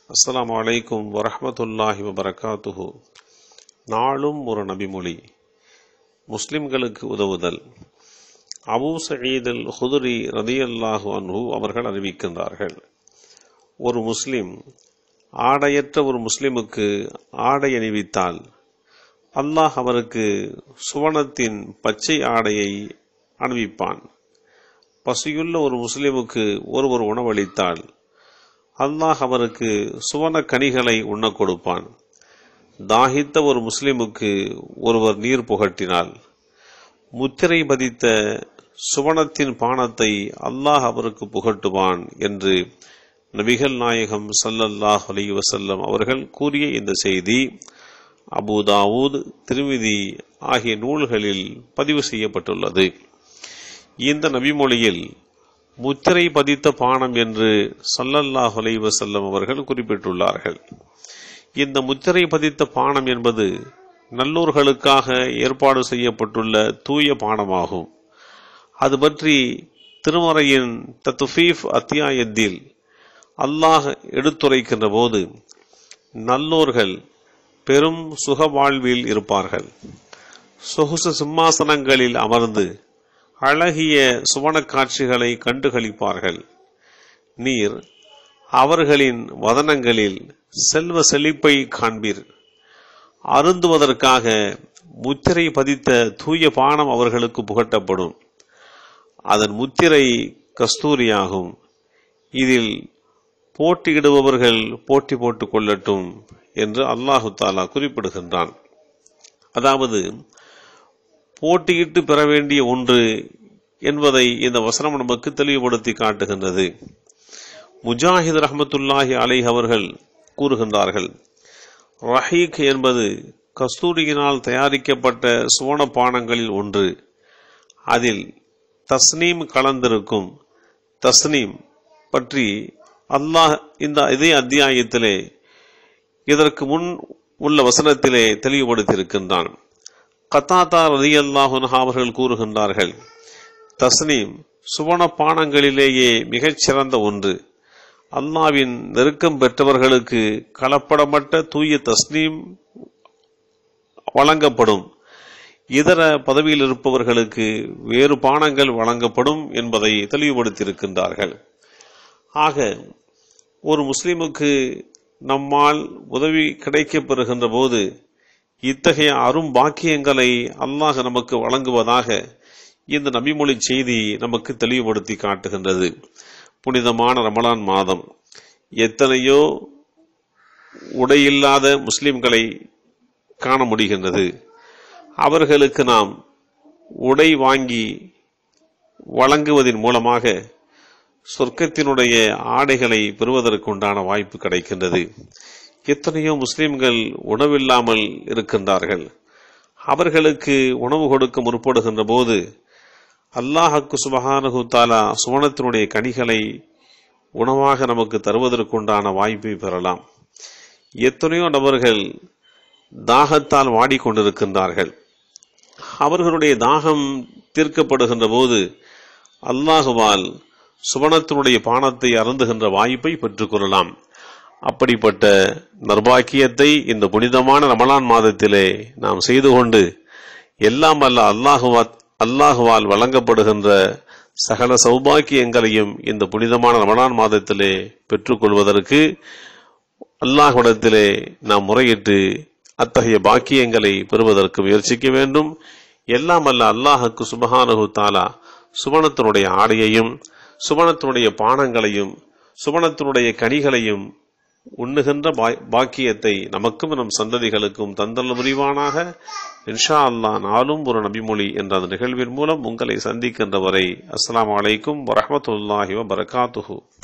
அஸ்ஸலாமு அலைக்கும் வரஹ்மத்துல்லாஹி வபரகாத்துஹு நாளும் ஒரு நபிமொழி முஸ்லிம்களுக்கு உதவுதல் அபூ சயீத் அல் ஹுதுரி ரதியல்லாஹு அன்ஹு அவர்கள் அறிவிக்கின்றார்கள் ஒரு முஸ்லிம் ஆடையற்ற ஒரு முஸ்லிமுக்கு ஆடை அணிவித்தால் அல்லாஹ் அவருக்கு சுவனத்தின் பச்சை ஆடையை அணிவிப்பான் பசியுள்ள ஒரு முஸ்லிமுக்கு ஒருவர் உணவளித்தால் அல்லாஹ் அவருக்கு சுவன கனிகளை உண்ணக் கொடுப்பான் தாகித்த ஒரு முஸ்லிமுக்கு ஒருவர் நீர் புகட்டினால் முத்திரை பதித்த சுவனத்தின் பானத்தை அல்லாஹ் அவருக்கு புகட்டுவான் என்று நபிகள் நாயகம் சல்லல்லாஹ் அலி வசல்லம் அவர்கள் கூறிய இந்த செய்தி அபுதாவூத் திருமிதி ஆகிய நூல்களில் பதிவு செய்யப்பட்டுள்ளது இந்த நபிமொழியில் முத்திரை பதித்த பானம் என்று சல்லல்லாஹ் அலி வசல்லம் அவர்கள் குறிப்பிட்டுள்ளார்கள் இந்த முத்திரை பதித்த பானம் என்பது நல்லூர்களுக்காக ஏற்பாடு செய்யப்பட்டுள்ள தூய பானமாகும் அது பற்றி திருமறையின் தத்துஃபீஃப் அத்தியாயத்தில் அல்லாஹ் எடுத்துரைக்கின்ற போது நல்லோர்கள் பெரும் சுக வாழ்வில் இருப்பார்கள் சொகுசு சிம்மாசனங்களில் அமர்ந்து அழகிய சுவன காட்சிகளை கண்டுகளிப்பார்கள் நீர் அவர்களின் வதனங்களில் செல்வ செழிப்பை காண்பீர் அருந்துவதற்காக முத்திரை பதித்த தூய பானம் அவர்களுக்கு புகட்டப்படும் அதன் முத்திரை கஸ்தூரியாகும் இதில் போட்டியிடுபவர்கள் போட்டி போட்டுக் கொள்ளட்டும் என்று அல்லாஹு தாலா குறிப்பிடுகின்றான் அதாவது போட்டியிட்டு பெற வேண்டிய ஒன்று என்பதை இந்த வசனம் நமக்கு தெளிவுபடுத்தி காட்டுகின்றது முஜாஹித் ரஹமத்துல்லாஹி அலை அவர்கள் கூறுகின்றார்கள் ரஹீக் என்பது கஸ்தூரியினால் தயாரிக்கப்பட்ட சுவன பானங்களில் ஒன்று அதில் தஸ்னீம் கலந்திருக்கும் தஸ்னீம் பற்றி அல்லாஹ் இந்த இதே அத்தியாயத்திலே இதற்கு முன் உள்ள வசனத்திலே தெளிவுபடுத்தியிருக்கின்றான் கத்தாத்தா ரதி அல்லாஹுனஹா அவர்கள் கூறுகின்றார்கள் தஸ்னீம் சுவன பானங்களிலேயே மிகச் சிறந்த ஒன்று அல்லாவின் நெருக்கம் பெற்றவர்களுக்கு கலப்படமற்ற தூய தஸ்னீம் வழங்கப்படும் இதர பதவியில் இருப்பவர்களுக்கு வேறு பானங்கள் வழங்கப்படும் என்பதை தெளிவுபடுத்தியிருக்கின்றார்கள் ஆக ஒரு முஸ்லிமுக்கு நம்மால் உதவி கிடைக்கப் பெறுகின்ற போது இத்தகைய அரும் பாக்கியங்களை அல்லாஹ் நமக்கு வழங்குவதாக இந்த நபிமொழி செய்தி நமக்கு தெளிவுபடுத்தி காட்டுகின்றது புனிதமான ரமலான் மாதம் எத்தனையோ உடையில்லாத முஸ்லிம்களை காண முடிகின்றது அவர்களுக்கு நாம் உடை வாங்கி வழங்குவதன் மூலமாக சொர்க்கத்தினுடைய ஆடைகளை பெறுவதற்குண்டான வாய்ப்பு கிடைக்கின்றது எத்தனையோ முஸ்லிம்கள் உணவில்லாமல் இருக்கின்றார்கள் அவர்களுக்கு உணவு கொடுக்க முற்படுகின்ற போது அல்லாஹக்கு சுபஹானகு தாலா சுவனத்தினுடைய கனிகளை உணவாக நமக்கு தருவதற்குண்டான வாய்ப்பை பெறலாம் எத்தனையோ நபர்கள் தாகத்தால் வாடிக்கொண்டிருக்கின்றார்கள் அவர்களுடைய தாகம் தீர்க்கப்படுகின்ற போது அல்லாஹுவால் சுவனத்தினுடைய பானத்தை அருந்துகின்ற வாய்ப்பை பெற்றுக்கொள்ளலாம் அப்படிப்பட்ட நர்பாக்கியத்தை இந்த புனிதமான ரமலான் மாதத்திலே நாம் செய்து கொண்டு எல்லாம் அல்ல அல்லாஹுவா அல்லாஹுவால் வழங்கப்படுகின்ற சகல சௌபாக்கியங்களையும் இந்த புனிதமான ரமலான் மாதத்திலே பெற்றுக்கொள்வதற்கு அல்லாஹ்விடத்திலே நாம் முறையிட்டு அத்தகைய பாக்கியங்களை பெறுவதற்கு முயற்சிக்க வேண்டும் எல்லாம் அல்ல அல்லாஹுக்கு சுபஹானகு தாலா சுவனத்தினுடைய ஆடையையும் சுவனத்தினுடைய பானங்களையும் சுவனத்தினுடைய கனிகளையும் உண்ணுகின்ற பாக்கியத்தை நமக்கும் நம் சந்ததிகளுக்கும் தந்தல் புரிவானாக இன்ஷா அல்லா நாளும் ஒரு நபிமொழி என்ற அந்த நிகழ்வின் மூலம் உங்களை சந்திக்கின்ற வரை அஸ்லாம் வலைக்கும் வரமத்துல்லாஹி வபரகாத்துஹூ